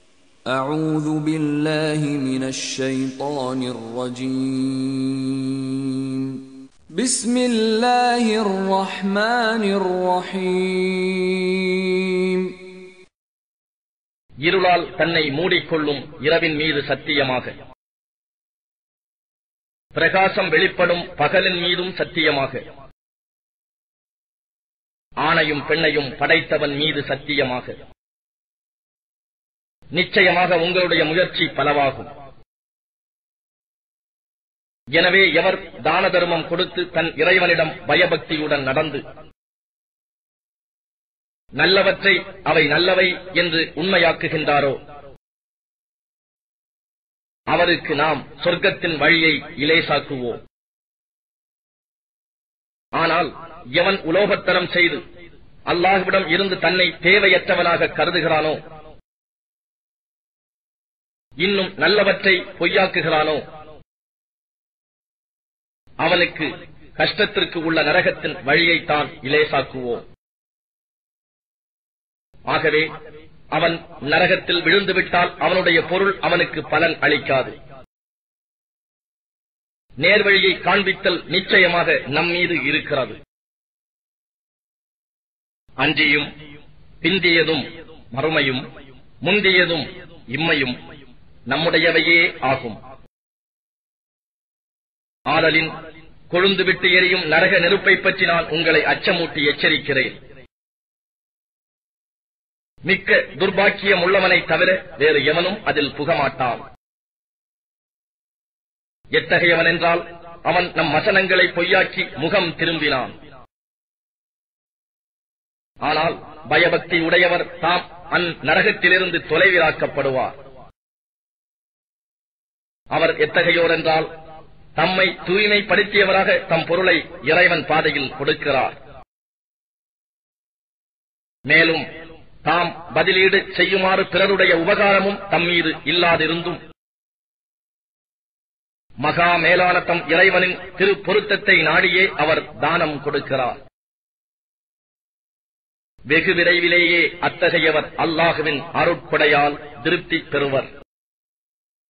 أعوذ بالله من الشيطان الرجيم بسم الله الرحمن الرحيم இருளால் தன்னை மூடிக்கொள்ளும் இரவின் மீது சத்தியமாக பிரகாசம் வெளிப்படும் பகலின் மீதும் சத்தியமாக ஆணையும் பெண்ணையும் படைத்தவன் மீது சத்தியமாக நிச்சயமாக உங்களுடைய முயற்சி பலவாகும் எனவே எவர் தான தர்மம் கொடுத்து தன் இறைவனிடம் பயபக்தியுடன் நடந்து நல்லவற்றை அவை நல்லவை என்று உண்மையாக்குகின்றாரோ அவருக்கு நாம் சொர்க்கத்தின் வழியை இலேசாக்குவோம் ஆனால் எவன் உலோகத்தனம் செய்து அல்லாஹ்விடம் இருந்து தன்னை தேவையற்றவனாக கருதுகிறானோ இன்னும் நல்லவற்றை பொய்யாக்குகிறானோ அவனுக்கு கஷ்டத்திற்கு உள்ள நரகத்தின் வழியைத்தான் இலேசாக்குவோம் ஆகவே அவன் நரகத்தில் விழுந்துவிட்டால் அவனுடைய பொருள் அவனுக்கு பலன் அளிக்காது நேர்வழியை காண்பித்தல் நிச்சயமாக நம் மீது இருக்கிறது அன்றியும் பிந்தியதும் மறுமையும் முந்தியதும் இம்மையும் நம்முடையவையே ஆகும் ஆதலின் கொழுந்து விட்டு எரியும் நரக நெருப்பை பற்றி நான் உங்களை அச்சமூட்டி எச்சரிக்கிறேன் மிக்க துர்பாக்கியம் உள்ளவனை தவிர வேறு எவனும் அதில் புகமாட்டான் எத்தகையவன் என்றால் அவன் நம் வசனங்களை பொய்யாக்கி முகம் திரும்பினான் ஆனால் பயபக்தி உடையவர் தாம் அந்நரகத்திலிருந்து தொலைவிலாக்கப்படுவார் அவர் எத்தகையோர் என்றால் தம்மை தூய்மைப்படுத்தியவராக தம் பொருளை இறைவன் பாதையில் கொடுக்கிறார் மேலும் தாம் பதிலீடு செய்யுமாறு பிறருடைய உபகாரமும் தம்மீது இல்லாதிருந்தும் மகா மேலான தம் இறைவனின் திரு பொருத்தத்தை நாடியே அவர் தானம் கொடுக்கிறார் வெகு விரைவிலேயே அத்தகையவர் அல்லாஹுவின் அருட்படையால் திருப்தி பெறுவர்